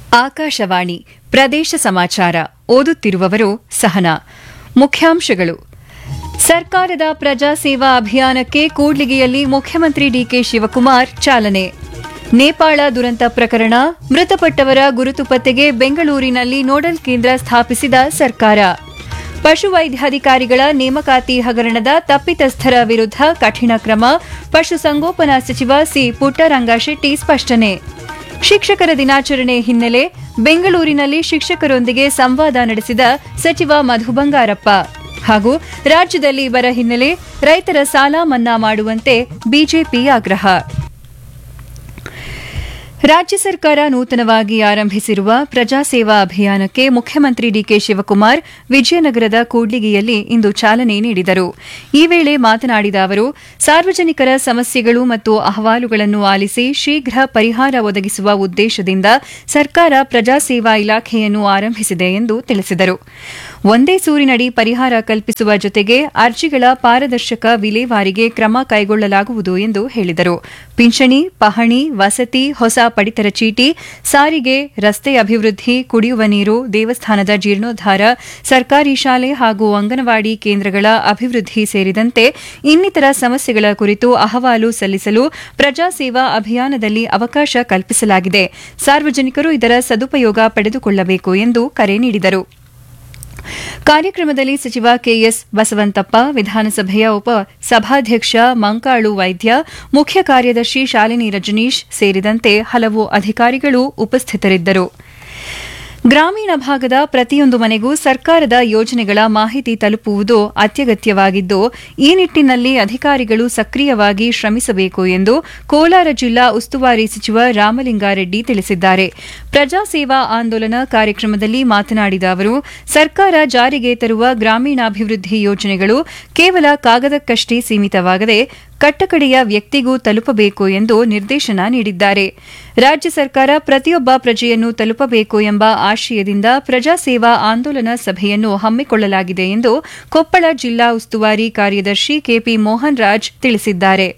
ಆಕಾಶವಾಣಿ ಪ್ರದೇಶ ಸಮಾಚಾರ ಓದುತ್ತಿರುವವರು ಸಹನಾ ಮುಖ್ಯಾಂಶಗಳು ಸರ್ಕಾರದ ಪ್ರಜಾ ಸೇವಾ ಅಭಿಯಾನಕ್ಕೆ ಕೂಡ್ಲಿಗಿಯಲ್ಲಿ ಮುಖ್ಯಮಂತ್ರಿ ಡಿಕೆ ಶಿವಕುಮಾರ್ ಚಾಲನೆ ನೇಪಾಳ ದುರಂತ ಪ್ರಕರಣ ಮೃತಪಟ್ಟವರ ಗುರುತು ಪತ್ತೆಗೆ ಬೆಂಗಳೂರಿನಲ್ಲಿ ನೋಡಲ್ ಕೇಂದ್ರ ಸ್ಥಾಪಿಸಿದ ಸರ್ಕಾರ ಪಶುವೈದ್ಯಾಧಿಕಾರಿಗಳ ನೇಮಕಾತಿ ಹಗರಣದ ತಪ್ಪಿತಸ್ಥರ ವಿರುದ್ಧ ಕಠಿಣ ಕ್ರಮ ಪಶುಸಂಗೋಪನಾ ಸಚಿವ ಸಿ ಪುಟ್ಟರಂಗಶೆಟ್ಟಿ ಸ್ಪಷ್ಟನೆ ಶಿಕ್ಷಕರ ದಿನಾಚರಣೆ ಹಿನ್ನೆಲೆ ಬೆಂಗಳೂರಿನಲ್ಲಿ ಶಿಕ್ಷಕರೊಂದಿಗೆ ಸಂವಾದ ನಡೆಸಿದ ಸಚಿವ ಮಧು ಬಂಗಾರಪ್ಪ ಹಾಗೂ ರಾಜ್ಯದಲ್ಲಿ ಬರ ಹಿನ್ನೆಲೆ ರೈತರ ಸಾಲ ಮನ್ನಾ ಮಾಡುವಂತೆ ಬಿಜೆಪಿ ಆಗ್ರಹ ರಾಜ್ಯ ಸರ್ಕಾರ ನೂತನವಾಗಿ ಆರಂಭಿಸಿರುವ ಪ್ರಜಾಸೇವಾ ಅಭಿಯಾನಕ್ಕೆ ಮುಖ್ಯಮಂತ್ರಿ ಡಿಕೆ ಶಿವಕುಮಾರ್ ವಿಜಯನಗರದ ಕೂಡ್ಲಿಗಿಯಲ್ಲಿ ಇಂದು ಚಾಲನೆ ನೀಡಿದರು ಈ ವೇಳೆ ಮಾತನಾಡಿದ ಅವರು ಸಾರ್ವಜನಿಕರ ಸಮಸ್ಯೆಗಳು ಮತ್ತು ಅಹವಾಲುಗಳನ್ನು ಆಲಿಸಿ ಶೀಘ್ರ ಪರಿಹಾರ ಒದಗಿಸುವ ಉದ್ದೇಶದಿಂದ ಸರ್ಕಾರ ಪ್ರಜಾಸೇವಾ ಇಲಾಖೆಯನ್ನು ಆರಂಭಿಸಿದೆ ಎಂದು ತಿಳಿಸಿದರು ಒಂದೇ ಸೂರಿನಡಿ ಪರಿಹಾರ ಕಲ್ಪಿಸುವ ಜೊತೆಗೆ ಅರ್ಜಿಗಳ ಪಾರದರ್ಶಕ ವಿಲೇವಾರಿಗೆ ಕ್ರಮ ಕೈಗೊಳ್ಳಲಾಗುವುದು ಎಂದು ಹೇಳಿದರು ಪಿಂಚಣಿ ಪಹಣಿ ವಸತಿ ಹೊಸ ಪಡಿತರ ಚೀಟಿ ಸಾರಿಗೆ ರಸ್ತೆ ಅಭಿವೃದ್ಧಿ ಕುಡಿಯುವ ನೀರು ದೇವಸ್ಥಾನದ ಜೀರ್ಣೋದ್ಧಾರ ಸರ್ಕಾರಿ ಶಾಲೆ ಹಾಗೂ ಅಂಗನವಾಡಿ ಕೇಂದ್ರಗಳ ಅಭಿವೃದ್ಧಿ ಸೇರಿದಂತೆ ಇನ್ನಿತರ ಸಮಸ್ಯೆಗಳ ಕುರಿತು ಅಹವಾಲು ಸಲ್ಲಿಸಲು ಪ್ರಜಾಸೇವಾ ಅಭಿಯಾನದಲ್ಲಿ ಅವಕಾಶ ಕಲ್ಪಿಸಲಾಗಿದೆ ಸಾರ್ವಜನಿಕರು ಇದರ ಸದುಪಯೋಗ ಪಡೆದುಕೊಳ್ಳಬೇಕು ಎಂದು ಕರೆ ನೀಡಿದರು ಕಾರ್ಯಕ್ರಮದಲ್ಲಿ ಸಚಿವ ಕೆಎಸ್ ಬಸವಂತಪ್ಪ ವಿಧಾನಸಭೆಯ ಉಪ ಸಭಾಧ್ಯಕ್ಷ ಮಂಕಾಳು ವೈದ್ಯ ಮುಖ್ಯ ಕಾರ್ಯದರ್ಶಿ ಶಾಲಿನಿ ರಜನೀಶ್ ಸೇರಿದಂತೆ ಹಲವು ಅಧಿಕಾರಿಗಳು ಉಪಸ್ಥಿತರಿದ್ದರು ಗ್ರಾಮೀಣ ಭಾಗದ ಪ್ರತಿಯೊಂದು ಮನೆಗೂ ಸರ್ಕಾರದ ಯೋಜನೆಗಳ ಮಾಹಿತಿ ತಲುಪುವುದು ಅತ್ಯಗತ್ಯವಾಗಿದ್ದು ಈ ನಿಟ್ಟಿನಲ್ಲಿ ಅಧಿಕಾರಿಗಳು ಸಕ್ರಿಯವಾಗಿ ಶ್ರಮಿಸಬೇಕು ಎಂದು ಕೋಲಾರ ಜಿಲ್ಲಾ ಉಸ್ತುವಾರಿ ಸಚಿವ ರಾಮಲಿಂಗಾರೆಡ್ಡಿ ತಿಳಿಸಿದ್ದಾರೆ ಪ್ರಜಾಸೇವಾ ಆಂದೋಲನ ಕಾರ್ಯಕ್ರಮದಲ್ಲಿ ಮಾತನಾಡಿದ ಅವರು ಸರ್ಕಾರ ಜಾರಿಗೆ ತರುವ ಗ್ರಾಮೀಣಾಭಿವೃದ್ಧಿ ಯೋಜನೆಗಳು ಕೇವಲ ಕಾಗದಕ್ಕಷ್ಟೇ ಸೀಮಿತವಾಗದೆ ಕಟ್ಟಕಡೆಯ ವ್ಯಕ್ತಿಗೂ ತಲುಪಬೇಕು ಎಂದು ನಿರ್ದೇಶನ ನೀಡಿದ್ದಾರೆ ರಾಜ್ಯ ಸರ್ಕಾರ ಪ್ರತಿಯೊಬ್ಬ ಪ್ರಜೆಯನ್ನು ತಲುಪಬೇಕು ಎಂಬ ಆಶಯದಿಂದ ಪ್ರಜಾಸೇವಾ ಆಂದೋಲನ ಸಭೆಯನ್ನು ಹಮ್ಮಿಕೊಳ್ಳಲಾಗಿದೆ ಎಂದು ಕೊಪ್ಪಳ ಜಿಲ್ಲಾ ಉಸ್ತುವಾರಿ ಕಾರ್ಯದರ್ಶಿ ಕೆಪಿ ಮೋಹನ್ ರಾಜ್ ತಿಳಿಸಿದ್ದಾರೆ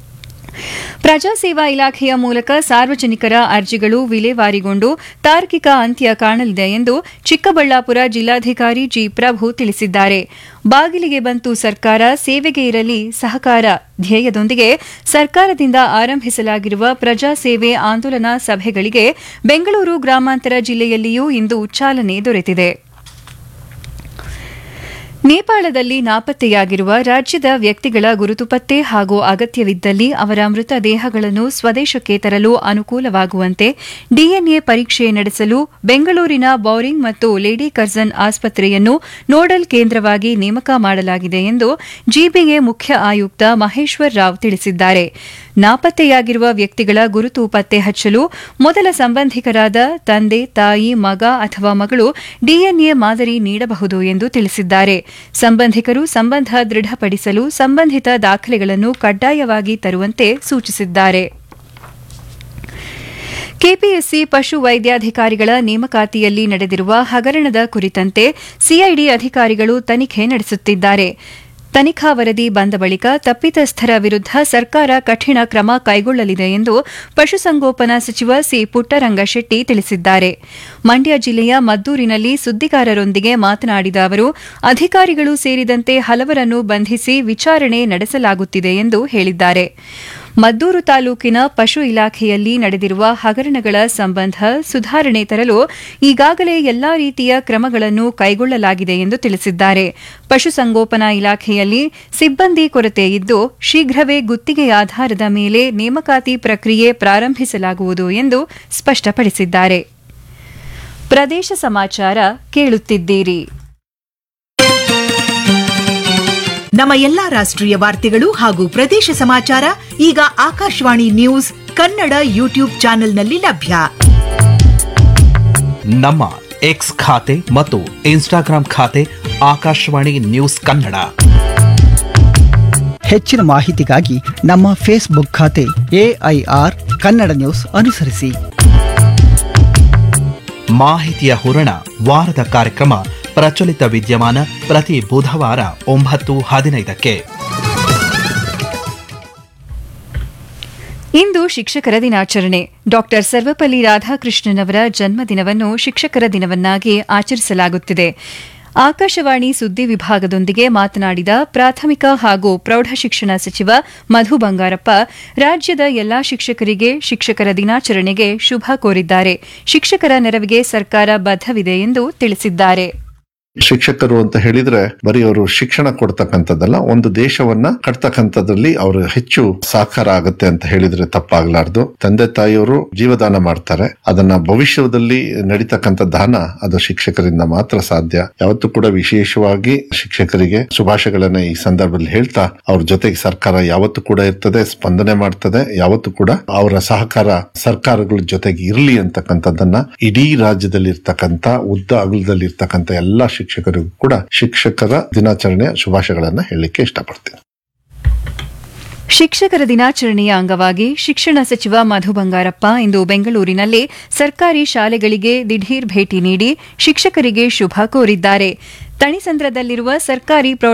ಪ್ರಜಾಸೇವಾ ಇಲಾಖೆಯ ಮೂಲಕ ಸಾರ್ವಜನಿಕರ ಅರ್ಜಿಗಳು ವಿಲೇವಾರಿಗೊಂಡು ತಾರ್ಕಿಕ ಅಂತ್ಯ ಕಾಣಲಿದೆ ಎಂದು ಚಿಕ್ಕಬಳ್ಳಾಪುರ ಜಿಲ್ಲಾಧಿಕಾರಿ ಜಿ ಪ್ರಭು ತಿಳಿಸಿದ್ದಾರೆ ಬಾಗಿಲಿಗೆ ಬಂತು ಸರ್ಕಾರ ಸೇವೆಗೆ ಇರಲಿ ಸಹಕಾರ ಧ್ಯೇಯದೊಂದಿಗೆ ಸರ್ಕಾರದಿಂದ ಆರಂಭಿಸಲಾಗಿರುವ ಪ್ರಜಾಸೇವೆ ಆಂದೋಲನ ಸಭೆಗಳಿಗೆ ಬೆಂಗಳೂರು ಗ್ರಾಮಾಂತರ ಜಿಲ್ಲೆಯಲ್ಲಿಯೂ ಇಂದು ಚಾಲನೆ ದೊರೆತಿದೆ ನೇಪಾಳದಲ್ಲಿ ನಾಪತ್ತೆಯಾಗಿರುವ ರಾಜ್ಯದ ವ್ಯಕ್ತಿಗಳ ಗುರುತು ಪತ್ತೆ ಹಾಗೂ ಅಗತ್ಯವಿದ್ದಲ್ಲಿ ಅವರ ಮೃತದೇಹಗಳನ್ನು ಸ್ವದೇಶಕ್ಕೆ ತರಲು ಅನುಕೂಲವಾಗುವಂತೆ ಡಿಎನ್ಎ ಪರೀಕ್ಷೆ ನಡೆಸಲು ಬೆಂಗಳೂರಿನ ಬೌರಿಂಗ್ ಮತ್ತು ಲೇಡಿ ಕರ್ಜನ್ ಆಸ್ಪತ್ರೆಯನ್ನು ನೋಡಲ್ ಕೇಂದ್ರವಾಗಿ ನೇಮಕ ಮಾಡಲಾಗಿದೆ ಎಂದು ಜಿಬಿಎ ಮುಖ್ಯ ಆಯುಕ್ತ ಮಹೇಶ್ವರ್ ರಾವ್ ತಿಳಿಸಿದ್ದಾರೆ ನಾಪತ್ತೆಯಾಗಿರುವ ವ್ಯಕ್ತಿಗಳ ಗುರುತು ಪತ್ತೆ ಹಚ್ಚಲು ಮೊದಲ ಸಂಬಂಧಿಕರಾದ ತಂದೆ ತಾಯಿ ಮಗ ಅಥವಾ ಮಗಳು ಡಿಎನ್ಎ ಮಾದರಿ ನೀಡಬಹುದು ಎಂದು ತಿಳಿಸಿದ್ದಾರೆ ಸಂಬಂಧಿಕರು ಸಂಬಂಧ ದೃಢಪಡಿಸಲು ಸಂಬಂಧಿತ ದಾಖಲೆಗಳನ್ನು ಕಡ್ಡಾಯವಾಗಿ ತರುವಂತೆ ಸೂಚಿಸಿದ್ದಾರೆ ಕೆಪಿಎಸ್ಸಿ ಪಶು ವೈದ್ಯಾಧಿಕಾರಿಗಳ ನೇಮಕಾತಿಯಲ್ಲಿ ನಡೆದಿರುವ ಹಗರಣದ ಕುರಿತಂತೆ ಸಿಐಡಿ ಅಧಿಕಾರಿಗಳು ತನಿಖೆ ನಡೆಸುತ್ತಿದ್ದಾರೆ ತನಿಖಾ ವರದಿ ಬಂದ ಬಳಿಕ ತಪ್ಪಿತಸ್ಥರ ವಿರುದ್ಧ ಸರ್ಕಾರ ಕಠಿಣ ಕ್ರಮ ಕೈಗೊಳ್ಳಲಿದೆ ಎಂದು ಪಶುಸಂಗೋಪನಾ ಸಚಿವ ಸಿ ಪುಟ್ಟರಂಗಶೆಟ್ಟಿ ತಿಳಿಸಿದ್ದಾರೆ ಮಂಡ್ಯ ಜಿಲ್ಲೆಯ ಮದ್ದೂರಿನಲ್ಲಿ ಸುದ್ದಿಗಾರರೊಂದಿಗೆ ಮಾತನಾಡಿದ ಅವರು ಅಧಿಕಾರಿಗಳು ಸೇರಿದಂತೆ ಹಲವರನ್ನು ಬಂಧಿಸಿ ವಿಚಾರಣೆ ನಡೆಸಲಾಗುತ್ತಿದೆ ಎಂದು ಹೇಳಿದ್ದಾರೆ ಮದ್ದೂರು ತಾಲೂಕಿನ ಪಶು ಇಲಾಖೆಯಲ್ಲಿ ನಡೆದಿರುವ ಹಗರಣಗಳ ಸಂಬಂಧ ಸುಧಾರಣೆ ತರಲು ಈಗಾಗಲೇ ಎಲ್ಲಾ ರೀತಿಯ ಕ್ರಮಗಳನ್ನು ಕೈಗೊಳ್ಳಲಾಗಿದೆ ಎಂದು ತಿಳಿಸಿದ್ದಾರೆ ಪಶುಸಂಗೋಪನಾ ಇಲಾಖೆಯಲ್ಲಿ ಸಿಬ್ಬಂದಿ ಕೊರತೆ ಇದ್ದು ಶೀಘ್ರವೇ ಗುತ್ತಿಗೆ ಆಧಾರದ ಮೇಲೆ ನೇಮಕಾತಿ ಪ್ರಕ್ರಿಯೆ ಪ್ರಾರಂಭಿಸಲಾಗುವುದು ಎಂದು ಸ್ಪಷ್ಟಪಡಿಸಿದ್ದಾರೆ ಪ್ರದೇಶ ಸಮಾಚಾರ ಕೇಳುತ್ತಿದ್ದೀರಿ ನಮ್ಮ ಎಲ್ಲಾ ರಾಷ್ಟ್ರೀಯ ವಾರ್ತೆಗಳು ಹಾಗೂ ಪ್ರದೇಶ ಸಮಾಚಾರ ಈಗ ಆಕಾಶವಾಣಿ ನ್ಯೂಸ್ ಕನ್ನಡ ಯೂಟ್ಯೂಬ್ ಚಾನೆಲ್ನಲ್ಲಿ ಲಭ್ಯ ನಮ್ಮ ಎಕ್ಸ್ ಖಾತೆ ಮತ್ತು ಇನ್ಸ್ಟಾಗ್ರಾಂ ಖಾತೆ ಆಕಾಶವಾಣಿ ನ್ಯೂಸ್ ಕನ್ನಡ ಹೆಚ್ಚಿನ ಮಾಹಿತಿಗಾಗಿ ನಮ್ಮ ಫೇಸ್ಬುಕ್ ಖಾತೆ ಎಐಆರ್ ಕನ್ನಡ ನ್ಯೂಸ್ ಅನುಸರಿಸಿ ಮಾಹಿತಿಯ ಹೂರಣ ವಾರದ ಕಾರ್ಯಕ್ರಮ ಪ್ರಚಲಿತ ವಿದ್ಯಮಾನ ಪ್ರತಿ ಬುಧವಾರ ಒಂಬತ್ತು ಹದಿನೈದಕ್ಕೆ ಇಂದು ಇಂದು ಶಿಕ್ಷಕರ ದಿನಾಚರಣೆ ಡಾಕ್ಟರ್ ಸರ್ವಪಲ್ಲಿ ರಾಧಾಕೃಷ್ಣನ್ ಅವರ ಜನ್ಮದಿನವನ್ನು ಶಿಕ್ಷಕರ ದಿನವನ್ನಾಗಿ ಆಚರಿಸಲಾಗುತ್ತಿದೆ ಆಕಾಶವಾಣಿ ಸುದ್ದಿ ವಿಭಾಗದೊಂದಿಗೆ ಮಾತನಾಡಿದ ಪ್ರಾಥಮಿಕ ಹಾಗೂ ಪ್ರೌಢಶಿಕ್ಷಣ ಸಚಿವ ಮಧು ಬಂಗಾರಪ್ಪ ರಾಜ್ಯದ ಎಲ್ಲಾ ಶಿಕ್ಷಕರಿಗೆ ಶಿಕ್ಷಕರ ದಿನಾಚರಣೆಗೆ ಶುಭ ಕೋರಿದ್ದಾರೆ ಶಿಕ್ಷಕರ ನೆರವಿಗೆ ಸರ್ಕಾರ ಬದ್ಧವಿದೆ ಎಂದು ತಿಳಿಸಿದ್ದಾರೆ ಶಿಕ್ಷಕರು ಅಂತ ಹೇಳಿದ್ರೆ ಬರೀ ಅವರು ಶಿಕ್ಷಣ ಕೊಡ್ತಕ್ಕಂಥದ್ದಲ್ಲ ಒಂದು ದೇಶವನ್ನ ಕಟ್ತಕ್ಕಂಥದ್ರಲ್ಲಿ ಅವರು ಹೆಚ್ಚು ಸಹಕಾರ ಆಗುತ್ತೆ ಅಂತ ಹೇಳಿದ್ರೆ ತಪ್ಪಾಗ್ಲಾರ್ದು ತಂದೆ ತಾಯಿಯವರು ಜೀವದಾನ ಮಾಡ್ತಾರೆ ಅದನ್ನ ಭವಿಷ್ಯದಲ್ಲಿ ನಡೀತಕ್ಕಂಥ ದಾನ ಅದು ಶಿಕ್ಷಕರಿಂದ ಮಾತ್ರ ಸಾಧ್ಯ ಯಾವತ್ತೂ ಕೂಡ ವಿಶೇಷವಾಗಿ ಶಿಕ್ಷಕರಿಗೆ ಶುಭಾಶಯಗಳನ್ನ ಈ ಸಂದರ್ಭದಲ್ಲಿ ಹೇಳ್ತಾ ಅವ್ರ ಜೊತೆಗೆ ಸರ್ಕಾರ ಯಾವತ್ತೂ ಕೂಡ ಇರ್ತದೆ ಸ್ಪಂದನೆ ಮಾಡ್ತದೆ ಯಾವತ್ತೂ ಕೂಡ ಅವರ ಸಹಕಾರ ಸರ್ಕಾರಗಳ ಜೊತೆಗೆ ಇರಲಿ ಅಂತಕ್ಕಂಥದ್ದನ್ನ ಇಡೀ ರಾಜ್ಯದಲ್ಲಿ ಇರ್ತಕ್ಕಂಥ ಉದ್ದ ಅಗಲದಲ್ಲಿ ಇರ್ತಕ್ಕಂಥ ಎಲ್ಲಾ ಶಿಕ್ಷಕರಿಗೂ ಕೂಡ ಶಿಕ್ಷಕರ ದಿನಾಚರಣೆಯ ಶುಭಾಶಯಗಳನ್ನ ಹೇಳಲಿಕ್ಕೆ ಇಷ್ಟಪಡ್ತೀನಿ ಶಿಕ್ಷಕರ ದಿನಾಚರಣೆಯ ಅಂಗವಾಗಿ ಶಿಕ್ಷಣ ಸಚಿವ ಮಧು ಬಂಗಾರಪ್ಪ ಇಂದು ಬೆಂಗಳೂರಿನಲ್ಲಿ ಸರ್ಕಾರಿ ಶಾಲೆಗಳಿಗೆ ದಿಢೀರ್ ಭೇಟಿ ನೀಡಿ ಶಿಕ್ಷಕರಿಗೆ ಶುಭ ಕೋರಿದ್ದಾರೆ ತಣಿಸಂದ್ರದಲ್ಲಿರುವ ಸರ್ಕಾರಿ ಪ್ರೌಢ